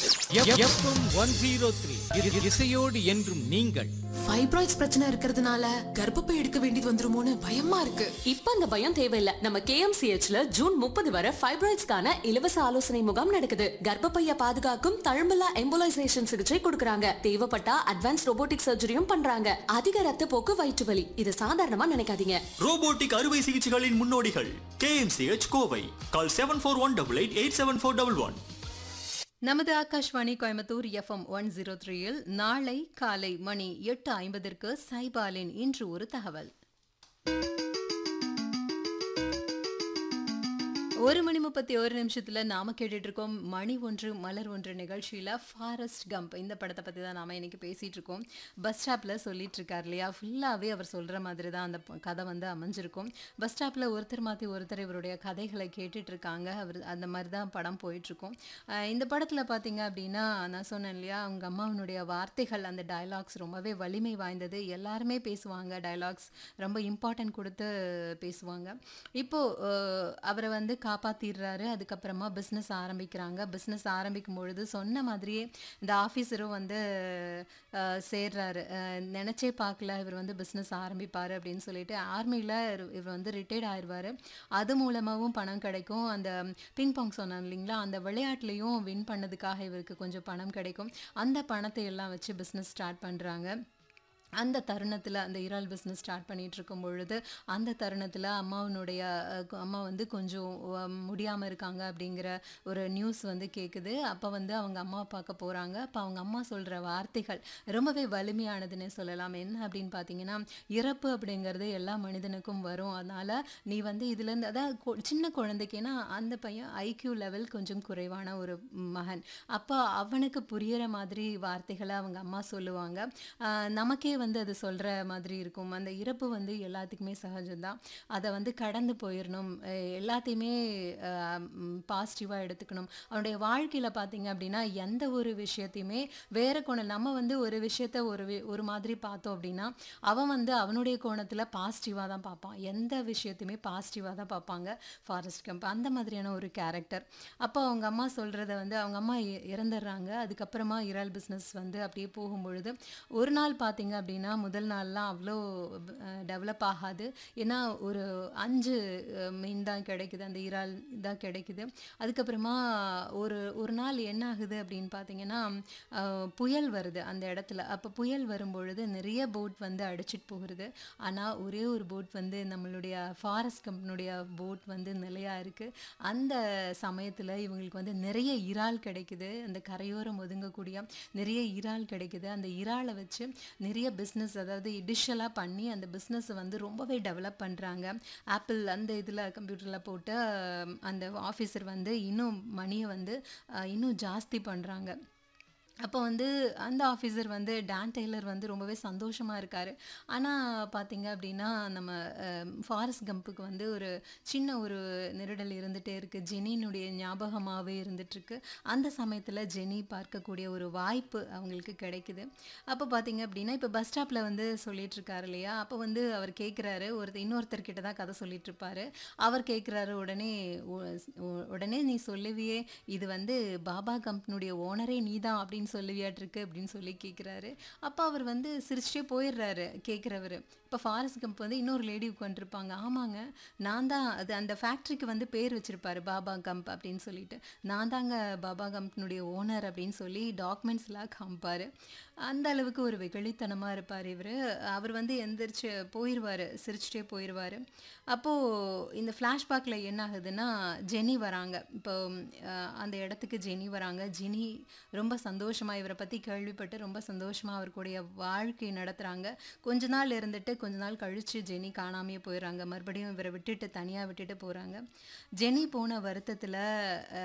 FM one zero three இசையோடு என்றும் நீங்கள் ஃபைப்ராய்ட்ஸ் பிரச்சனை இருக்கிறதுனால கர்ப்பப்பை எடுக்க வேண்டியது வந்துருமோன்னு பயமா இருக்கு இப்ப அந்த பயம் தேவையில்ல நம்ம கேஎம்சிஹெச்ல ஜூன் முப்பது வரை ஃபைப்ராய்ட்ஸ்க்கான இலவச ஆலோசனை முகாம் நடக்குது கர்ப்பப்பைய பாதுகாக்கும் தழும்பலா எம்போலைசேஷன் சிகிச்சை கொடுக்கறாங்க தேவைப்பட்டா அட்வான்ஸ் ரோபோட்டிக் சர்ஜரியும் பண்றாங்க அதிக ரத்த போக்கு வயிற்று வலி இது சாதாரணமா நினைக்காதீங்க ரோபோட்டிக் அறுவை சிகிச்சைகளின் முன்னோடிகள் KMCH Kovai call seven four one double eight eight seven four double one நமது Akashvani Coimbatore FM one zero த்ரீயில் நாளை காலை மணி எட்டு ஐம்பதற்கு சைபாலின் இன்று ஒரு தகவல் ஒரு மணி முப்பத்தி ஒரு நிமிஷத்துல நாம கேட்டுட்டு இருக்கோம் மணி ஒன்று மலர் ஒன்று நிகழ்ச்சியில ஃபாரஸ்ட் கம்ப் இந்த படத்தை பத்தி தான் நாம இன்னைக்கு பேசிட்டு இருக்கோம் பஸ் ஸ்டாப்ல சொல்லிட்டு இருக்கார் இல்லையா ஃபுல்லாவே அவர் சொல்ற மாதிரி தான் அந்த ப- கதை வந்து அமைஞ்சிருக்கும் பஸ் ஸ்டாப்ல ஒருத்தர் மாத்தி ஒருத்தர் இவருடைய கதைகளை கேட்டுட்டு இருக்காங்க அவர் அந்த மாதிரி தான் படம் போயிட்டு இருக்கும் அஹ் இந்த படத்துல பாத்தீங்க அப்படின்னா நான் சொன்னேன் இல்லையா அவங்க அம்மாவினுடைய வார்த்தைகள் அந்த டயலாக்ஸ் ரொம்பவே வலிமை வாய்ந்தது எல்லாருமே பேசுவாங்க டயலாக்ஸ் ரொம்ப இம்பார்ட்டன்ட் கொடுத்து பேசுவாங்க இப்போ அஹ், அவரை வந்து காப்பாத்திடுறாரு அதுக்கப்புறமா பிஸ்னஸ் ஆரம்பிக்கிறாங்க பிஸ்னஸ் ஆரம்பிக்கும் பொழுது சொன்ன மாதிரியே இந்த ஆஃபீஸரும் வந்து அஹ், சேர்றாரு அஹ், நினைச்சே பார்க்கல இவர் வந்து பிஸ்னஸ் ஆரம்பிப்பாரு அப்படின்னு சொல்லிட்டு ஆர்மியில் இவர் வந்து ரிட்டையர்ட் ஆயிடுவாரு அது மூலமாகவும் பணம் கிடைக்கும் அந்த பிங் பாங் சொன்னேன் இல்லைங்களா அந்த விளையாட்டுலையும் வின் பண்ணதுக்காக இவருக்கு கொஞ்சம் பணம் கிடைக்கும் அந்த பணத்தை எல்லாம் வச்சு பிஸ்னஸ் ஸ்டார்ட் பண்ணுறாங்க அந்த தருணத்தில் அந்த இறால் பிஸ்னஸ் ஸ்டார்ட் பண்ணிட்டு இருக்கும் பொழுது அந்த தருணத்தில் அம்மாவினுடைய அஹ், கு- அம்மா வந்து கொஞ்சம் முடியாமல் இருக்காங்க அப்படிங்கிற ஒரு நியூஸ் வந்து கேட்குது அப்போ வந்து அவங்க அம்மா பார்க்க போகிறாங்க அப்போ அவங்க அம்மா சொல்கிற வார்த்தைகள் ரொம்பவே வலிமையானதுன்னே சொல்லலாம் என்ன அப்படின்னு பார்த்தீங்கன்னா இறப்பு அப்படிங்கிறது எல்லா மனிதனுக்கும் வரும் அதனால் நீ வந்து இதுலேருந்து அதாவது கொ- சின்ன குழந்தைக்கு ஏன்னா அந்த பையன் ஐக்யூ லெவல் கொஞ்சம் குறைவான ஒரு மகன் அப்போ அவனுக்கு புரியிற மாதிரி வார்த்தைகளை அவங்க அம்மா சொல்லுவாங்க ஆஹ் நமக்கே வந்து அது சொல்கிற மாதிரி இருக்கும் அந்த இறப்பு வந்து எல்லாத்துக்குமே சகஜம்தான் அதை வந்து கடந்து போயிடணும் அஹ் எல்லாத்தையுமே பாசிட்டிவாக எடுத்துக்கணும் அவனுடைய வாழ்க்கையில் பார்த்தீங்க அப்படின்னா எந்த ஒரு விஷயத்தையுமே வேற கோணம் நம்ம வந்து ஒரு விஷயத்த ஒரு வி- ஒரு மாதிரி பார்த்தோம் அப்படின்னா அவன் வந்து அவனுடைய கோணத்தில் பாசிட்டிவாக தான் பார்ப்பான் எந்த விஷயத்தையுமே பாசிட்டிவாக தான் பார்ப்பாங்க ஃபாரஸ்ட் கம்ப் அந்த மாதிரியான ஒரு கேரக்டர் அப்போ அவங்க அம்மா சொல்கிறத வந்து அவங்க அம்மா இ- இறந்துடுறாங்க அதுக்கப்புறமா இறால் பிஸ்னஸ் வந்து அப்படியே போகும்பொழுது ஒரு நாள் பார்த்தீங்க அப்படின்னா முதல் நாள்லாம் அவ்வளோ டெவலப் ஆகாது ஏன்னா ஒரு அஞ்சு அஹ், மீன் தான் கிடைக்குது அந்த இறால் தான் கிடைக்குது அதுக்கப்புறமா ஒரு ஒரு நாள் என்ன ஆகுது அப்படின்னு பார்த்தீங்கன்னா அஹ், புயல் வருது அந்த இடத்துல அப்போ புயல் வரும்பொழுது நிறைய போட் வந்து அடிச்சிட்டு போகிறது ஆனால் ஒரே ஒரு போட் வந்து நம்மளுடைய ஃபாரஸ்ட் கம்பெனியுடைய போட் வந்து நிலையாக இருக்குது அந்த சமயத்தில் இவங்களுக்கு வந்து நிறைய இறால் கிடைக்குது அந்த கரையோரம் ஒதுங்கக்கூடிய நிறைய இறால் கிடைக்குது அந்த இறாலை வச்சு நிறைய பிஸ்னஸ் அதாவது டிஷ்ஷெல்லாம் பண்ணி அந்த பிஸ்னஸை வந்து ரொம்பவே டெவலப் பண்ணுறாங்க ஆப்பிள் அந்த இதில் கம்ப்யூட்டரில் போட்டு அஹ், அந்த ஆஃபீஸர் வந்து இன்னும் மணியை வந்து அஹ், இன்னும் ஜாஸ்தி பண்ணுறாங்க அப்போ வந்து அந்த ஆஃபீஸர் வந்து டான் டெய்லர் வந்து ரொம்பவே சந்தோஷமாக இருக்கார் ஆனால் பார்த்தீங்க அப்படின்னா நம்ம ஃபாரஸ்ட் கம்புக்கு வந்து ஒரு சின்ன ஒரு நெருடல் இருந்துகிட்டே இருக்குது ஜெனினுடைய ஞாபகமாகவே இருந்துகிட்ருக்கு அந்த சமயத்தில் ஜெனி பார்க்கக்கூடிய ஒரு வாய்ப்பு அவங்களுக்கு கிடைக்குது அப்போ பார்த்தீங்க அப்படின்னா இப்போ பஸ் ஸ்டாப்பில் வந்து சொல்லிட்டு இருக்காரு இல்லையா அப்போ வந்து அவர் கேட்குறாரு ஒரு இன்னொருத்தர்கிட்ட தான் கதை சொல்லிட்டு இருப்பாரு அவர் கேட்குறாரு உடனே உ- உ- உடனே நீ சொல்லுவியே இது வந்து பாபா கம்பெனியுடைய ஓனரே நீ தான் அப்படின்னு சொல்லுவியாட்டிருக்கு அப்படின்னு சொல்லி கேட்குறாரு அப்போ அவர் வந்து சிரிச்சிட்டே போயிடுறாரு கேட்குறவர் இப்போ ஃபாரஸ்ட் கம்ப் வந்து இன்னொரு லேடி உட்காந்துருப்பாங்க ஆமாங்க நான் தான் அது அந்த ஃபேக்ட்ரிக்கு வந்து பேர் வச்சிருப்பாரு பாபா கம்ப் அப்படின்னு சொல்லிட்டு நான் தாங்க பாபா கம்பெனியுடைய ஓனர் அப்படின்னு சொல்லி டாக்குமெண்ட்ஸ்லாம் காமிப்பார் அந்த அளவுக்கு ஒரு வெகுளித்தனமாக இருப்பார் இவர் அவர் வந்து எந்திரிச்சு போயிடுவார் சிரிச்சிட்டே போயிடுவார் அப்போது இந்த ஃப்ளாஷ்பேக்கில் என்ன ஆகுதுன்னா ஜெனி வராங்க இப்போ அஹ், அந்த இடத்துக்கு ஜெனி வராங்க ஜெனி ரொம்ப சந்தோஷமாக இவரை பற்றி கேள்விப்பட்டு ரொம்ப சந்தோஷமாக அவர் கூடய வாழ்க்கை நடத்துகிறாங்க கொஞ்ச நாள் இருந்துட்டு கொஞ்ச நாள் கழித்து ஜெனி காணாமையே போயிடுறாங்க மறுபடியும் இவரை விட்டுட்டு தனியாக விட்டுட்டு போகிறாங்க ஜெனி போன வருத்தத்தில்